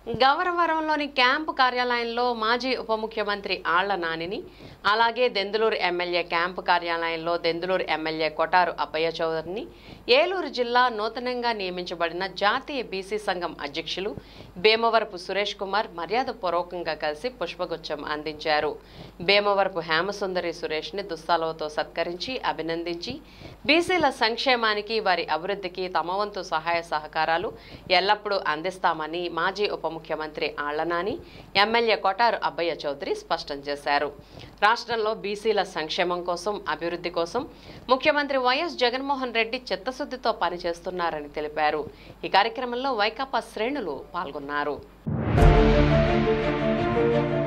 గౌరవరంలోని camp కార్యాలయంలో మాజీ ఉప ముఖ్యమంత్రి ఆళ్ల నానిని అలాగే దెందులూరు ఎమ్మెల్యే క్యాంపు కార్యాలయంలో దెందులూరు ఎమ్మెల్యే కొటారు అప్పయ్య చౌదరిని ఏలూరు జిల్లా నూతనంగా నియమించబడిన జాతీయ బీసీ సంఘం అధ్యక్షులు భీమవరపు సురేష్ కుమార్ మర్యాదపూర్వకంగా కలిసి పుష్పగుచ్చం అందించారు భీమవరపు హేమసుందరి సురేష్ని దుస్తాలవతో సత్కరించి అభినందించి బీసీల సంక్షేమానికి వారి అభివృద్ధికి తమ వంతు సహాయ సహకారాలు ఎల్లప్పుడూ అందిస్తామని మాజీ ఉప ముఖ్యమంత్రి ఆళ్లనాని ఎమ్మెల్యే కొటారు అబ్బయ్య చౌదరి స్పష్టం చేశారు రాష్ట్రంలో బీసీల సంక్షేమం కోసం అభివృద్ధి కోసం ముఖ్యమంత్రి వైఎస్ జగన్మోహన్ రెడ్డి చిత్తశుద్ధితో పనిచేస్తున్నారని తెలిపారు ఈ కార్యక్రమంలో వైకాపా శ్రేణులు పాల్గొన్నారు